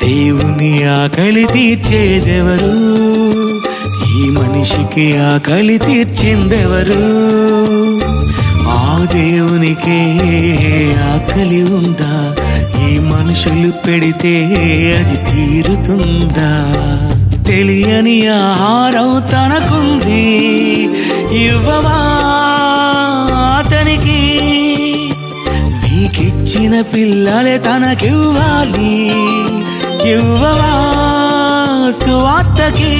దేవుని ఆకలి తీర్చేదెవరు ఈ మనిషికి ఆకలి తీర్చిందెవరు ఆ దేవునికే ఆకలి ఉందా ఈ మనుషులు పెడితే అది తీరుతుందా తెలియని ఆహారం తనకుంది ఇవ్వవా అతనికి నీకిచ్చిన పిల్లలే తనకివ్వాలి ఇవ్వవా సువార్తకి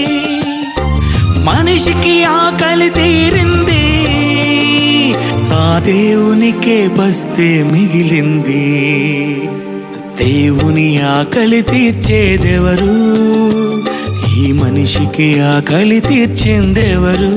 మనిషికి ఆకలి తీరింది ఆ దేవునికే బస్తే మిగిలింది దేవుని ఆకలి తీర్చేదెవరు ఈ మనిషికి ఆకలి తీర్చిందెవరు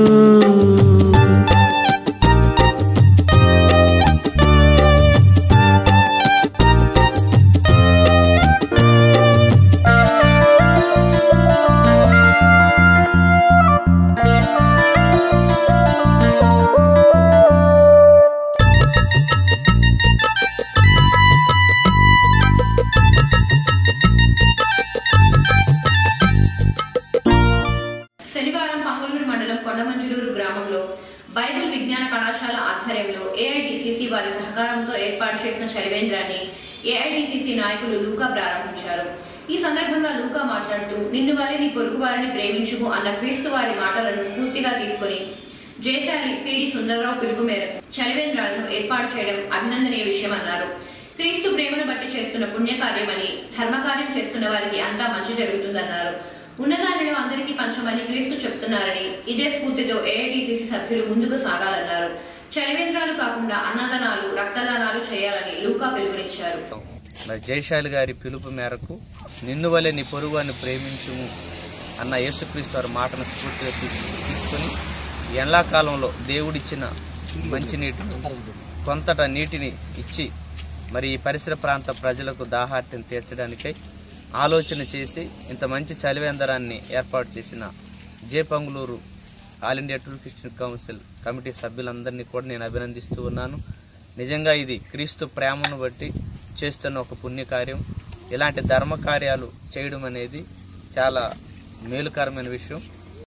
శనివారం పంగులూరు మండలం కొండమంజులూరు గ్రామంలో బైబిల్ విజ్ఞాన కళాశాల ఆధ్వర్యంలో ఏఐడిసిసి వారి సహకారంతో ఏర్పాటు చేసిన చలివేంద్రాన్ని ఏఐడిసిసి నాయకులు లూకా ప్రారంభించారు ఈ సందర్భంగా లూకా మాట్లాడుతూ నిన్ను వలె నీ పొరుగు వారిని ప్రేమించుము అన్న క్రీస్తు వారి మాటలను స్ఫూర్తిగా తీసుకుని జయశాలి పిడి సుందరరావు పిలుపు మేరకు చలివేంద్రాలను ఏర్పాటు చేయడం అభినందనీయ విషయమన్నారు క్రీస్తు ప్రేమను బట్టి చేస్తున్న పుణ్యకార్యమని ధర్మకార్యం చేస్తున్న వారికి అంతా మంచి జరుగుతుందన్నారు ఉన్నదానిలో అందరికీ పంచమని క్రీస్తు చెప్తున్నారని ఇదే స్ఫూర్తితో ఏఐటిసిసి సభ్యులు ముందుకు సాగాలన్నారు చలివేంద్రాలు కాకుండా అన్నదానాలు రక్తదానాలు చేయాలని లూకా పిలుపునిచ్చారు మరి జయశాలి గారి పిలుపు మేరకు నిన్ను వలె నీ పొరుగువాన్ని ప్రేమించుము అన్న యేసుక్రీస్తు వారి మాటను స్ఫూర్తిగా తీసు- తీసుకొని ఈ ఎండాకాలంలో దేవుడిచ్చిన మంచి నీటిని కొంతట నీటిని ఇచ్చి మరి ఈ పరిసర ప్రాంత ప్రజలకు దాహార్తిని తీర్చడానికై ఆలోచన చేసి ఇంత మంచి చలివేందరాన్ని ఏర్పాటు చేసిన J Pangaluru all India tour Christian council committee సభ్యులందరినీ కూడా నేను అభినందిస్తూ ఉన్నాను నిజంగా ఇది క్రీస్తు ప్రేమను బట్టి చేస్తున్న ఒక పుణ్యకార్యం ఇలాంటి ధర్మ కార్యాలు చేయడం అనేది చాలా మేలుకరమైన విషయం